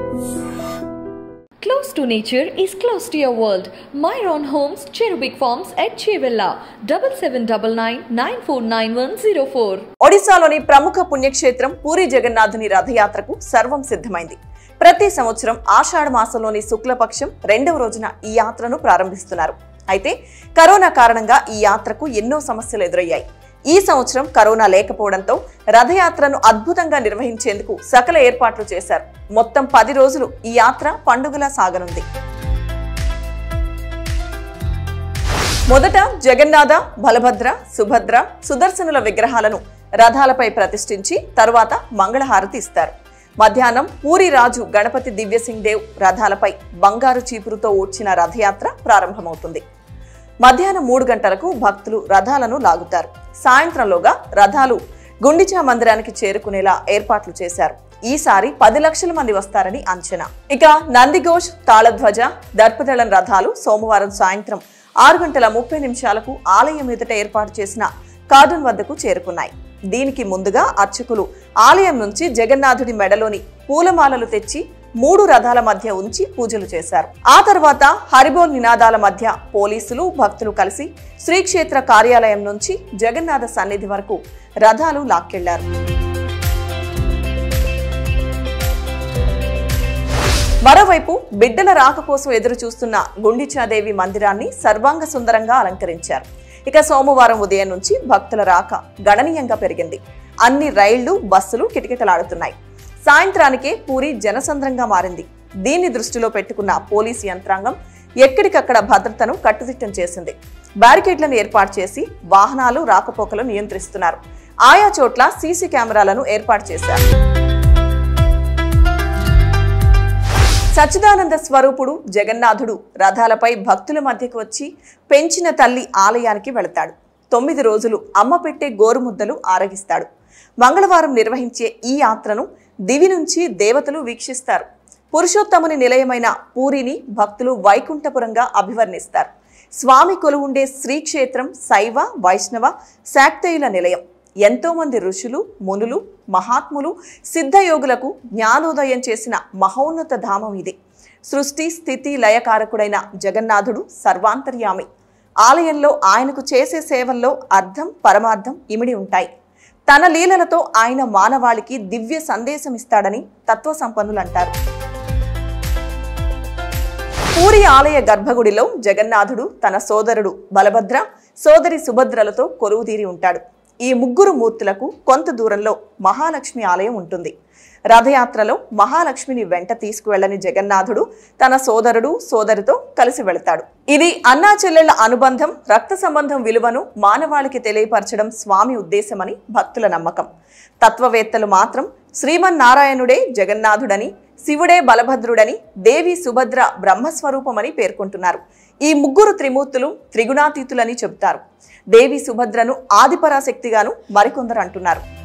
Close to nature is close to your world. Myron Homes, Cherubic Farms at Chevilla, double seven double nine nine four nine one zero four. ఒడిశాలోని ప్రముఖ పుణ్యక్షేత్రం పూరి జగన్నాథుని రథయాత్రకు సర్వం సిద్ధమైంది ప్రతి సంవత్సరం ఆషాఢ మాసంలోని శుక్లపక్షం రెండవ రోజున ఈ యాత్రను ప్రారంభిస్తున్నారు అయితే కరోనా కారణంగా ఈ యాత్రకు ఎన్నో సమస్యలు ఎదురయ్యాయి ఈ సంవత్సరం కరోనా లేకపోవడంతో రథయాత్రను అద్భుతంగా నిర్వహించేందుకు సకల ఏర్పాట్లు చేశారు మొత్తం పది రోజులు ఈ యాత్ర పండుగలా సాగనుంది మొదట జగన్నాథ బలభద్ర సుభద్ర సుదర్శనుల విగ్రహాలను రథాలపై ప్రతిష్ఠించి తరువాత మంగళహారతి ఇస్తారు మధ్యాహ్నం పూరి రాజు గణపతి దివ్యసింగ్ దేవ్ రథాలపై బంగారు చీపురుతో ఊడ్చిన రథయాత్ర ప్రారంభమవుతుంది మధ్యాహ్నం మూడు గంటలకు భక్తులు రథాలను లాగుతారు సాయంత్రంలోగా రథాలు గుండిచా మందిరానికి చేరుకునేలా ఏర్పాట్లు చేశారు ఈసారి పది లక్షల మంది వస్తారని అంచనా ఇక నందిఘోష్ తాళధ్వజ దర్పదళం రథాలు సోమవారం సాయంత్రం ఆరు గంటల ముప్పై నిమిషాలకు ఆలయం ఎదుట ఏర్పాటు చేసిన కార్డన్ వద్దకు చేరుకున్నాయి దీనికి ముందుగా అర్చకులు ఆలయం నుంచి జగన్నాథుడి మెడలోని పూలమాలలు తెచ్చి మూడు రథాల మధ్య ఉంచి పూజలు చేశారు ఆ తర్వాత హరిబోల్ నినాదాల మధ్య పోలీసులు భక్తులు కలిసి శ్రీక్షేత్ర కార్యాలయం నుంచి జగన్నాథ సన్నిధి వరకు రథాలు లాక్కెళ్లారు మరోవైపు బిడ్డల రాక కోసం ఎదురు చూస్తున్న గుండిచాదేవి మందిరాన్ని సర్వాంగ సుందరంగా అలంకరించారు ఇక సోమవారం ఉదయం నుంచి భక్తుల రాక గణనీయంగా పెరిగింది అన్ని రైళ్లు బస్సులు కిటకిటలాడుతున్నాయి సాయంత్రానికే పూరి జనసంద్రంగా మారింది దీన్ని దృష్టిలో పెట్టుకున్న పోలీసు యంత్రాంగం ఎక్కడికక్కడ భద్రతను కట్టుదిట్టం చేసింది బ్యారికేడ్లను ఏర్పాటు చేసి వాహనాలు రాకపోకలు నియంత్రిస్తున్నారు ఆయా చోట్ల సీసీ కెమెరాలను ఏర్పాటు చేశారు సచ్చిదానంద స్వరూపుడు జగన్నాథుడు రథాలపై భక్తుల మధ్యకు వచ్చి పెంచిన తల్లి ఆలయానికి వెళతాడు తొమ్మిది రోజులు అమ్మ పెట్టే గోరుముద్దలు ఆరగిస్తాడు మంగళవారం నిర్వహించే ఈ యాత్రను దివి నుంచి దేవతలు వీక్షిస్తారు పురుషోత్తముని నిలయమైన పూరిని భక్తులు వైకుంఠపురంగా అభివర్ణిస్తారు స్వామి కొలువుండే శ్రీక్షేత్రం శైవ వైష్ణవ శాక్తేయుల నిలయం ఎంతో మంది ఋషులు మునులు మహాత్ములు సిద్ధయోగులకు జ్ఞానోదయం చేసిన మహోన్నత ధామం ఇది సృష్టి స్థితి లయకారకుడైన జగన్నాథుడు సర్వాంతర్యామి ఆలయంలో ఆయనకు చేసే సేవల్లో అర్థం పరమార్థం ఇమిడి ఉంటాయి తన లీలలతో ఆయన మానవాళికి దివ్య సందేశం ఇస్తాడని తత్వ సంపన్నులు అంటారు పూరి ఆలయ గర్భగుడిలో జగన్నాథుడు తన సోదరుడు బలభద్ర సోదరి సుభద్రలతో కొలువుతీరి ఉంటాడు ఈ ముగ్గురు మూర్తులకు కొంత దూరంలో మహాలక్ష్మి ఆలయం ఉంటుంది రథయాత్రలో మహాలక్ష్మిని వెంట తీసుకువెళ్లని జగన్నాథుడు తన సోదరుడు సోదరితో కలిసి వెళతాడు ఇది అన్నా చెల్లెళ్ల అనుబంధం రక్త సంబంధం విలువను మానవాళికి తెలియపరచడం స్వామి ఉద్దేశమని భక్తుల నమ్మకం తత్వవేత్తలు మాత్రం శ్రీమన్నారాయణుడే జగన్నాథుడని శివుడే బలభద్రుడని దేవి సుభద్ర బ్రహ్మస్వరూపమని పేర్కొంటున్నారు ఈ ముగ్గురు త్రిమూర్తులు త్రిగుణాతీతులని చెబుతారు దేవి సుభద్రను ఆదిపరాశక్తిగాను మరికొందరు అంటున్నారు